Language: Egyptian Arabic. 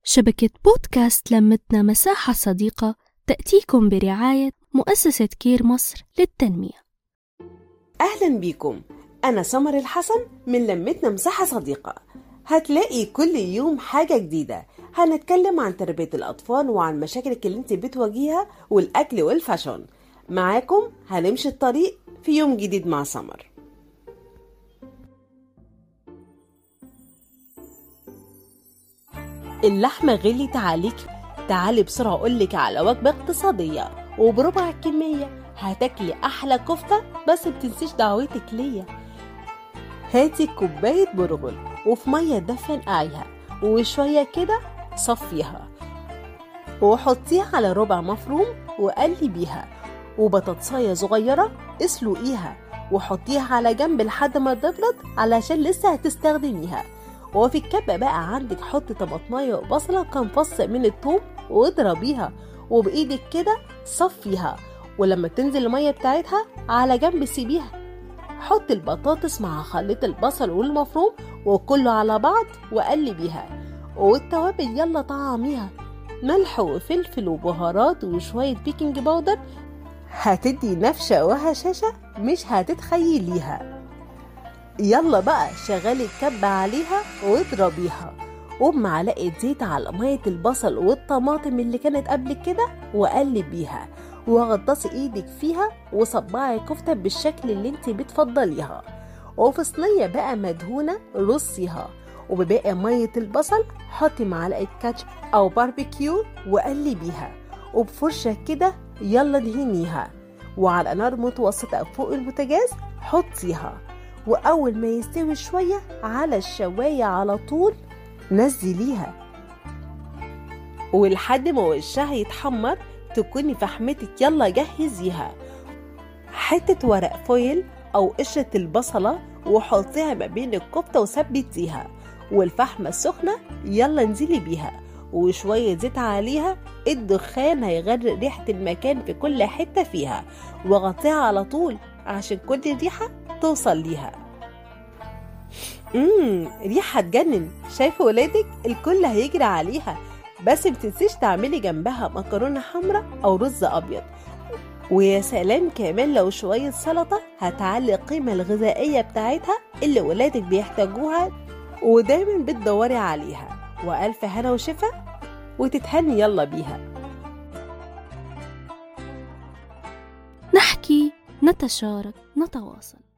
شبكة بودكاست لمتنا مساحة صديقة تأتيكم برعاية مؤسسة كير مصر للتنمية أهلا بيكم أنا سمر الحسن من لمتنا مساحة صديقة هتلاقي كل يوم حاجة جديدة هنتكلم عن تربية الأطفال وعن مشاكلك اللي انت بتواجهها والأكل والفاشون معاكم هنمشي الطريق في يوم جديد مع سمر اللحمة غليت عليك تعالي بسرعة أقولك على وجبة اقتصادية وبربع الكمية هتاكلي أحلى كفتة بس متنسيش دعوتك ليا هاتي كوباية برغل وفي مية دافية نقعيها وشوية كده صفيها وحطيها على ربع مفروم وقلبيها وبطاطساية صغيرة اسلقيها وحطيها على جنب لحد ما تبرد علشان لسه هتستخدميها وفي الكبة بقى عندك حطي طماطماية وبصلة كام فص من الثوم واضربيها وبايدك كده صفيها ولما تنزل المية بتاعتها على جنب سيبيها حطي البطاطس مع خليط البصل والمفروم وكله على بعض وقلبيها والتوابل يلا طعميها ملح وفلفل وبهارات وشوية بيكنج باودر هتدي نفشة وهشاشة مش هتتخيليها يلا بقى شغلي الكبة عليها واضربيها وبمعلقة زيت على مية البصل والطماطم اللي كانت قبل كده وقلبيها وغطسي ايدك فيها وصبعي كفتة بالشكل اللي انت بتفضليها وفي صينية بقى مدهونة رصيها وبباقي مية البصل حطي معلقة كاتشب أو باربيكيو وقلبيها وبفرشة كده يلا دهنيها وعلى نار متوسطة فوق البوتاجاز حطيها وأول ما يستوي شوية على الشواية على طول نزليها ولحد ما وشها يتحمر تكوني فحمتك يلا جهزيها حتة ورق فويل أو قشرة البصلة وحطيها ما بين الكفتة وثبتيها والفحمة السخنة يلا انزلي بيها وشوية زيت عليها الدخان هيغرق ريحة المكان في كل حتة فيها وغطيها على طول عشان كل ريحة توصل ليها امم ريحة تجنن شايفة ولادك الكل هيجري عليها بس متنسيش تعملي جنبها مكرونة حمراء أو رز أبيض ويا سلام كمان لو شوية سلطة هتعلي القيمة الغذائية بتاعتها اللي ولادك بيحتاجوها ودايما بتدوري عليها وألف هنا وشفا وتتهني يلا بيها نحكي نتشارك نتواصل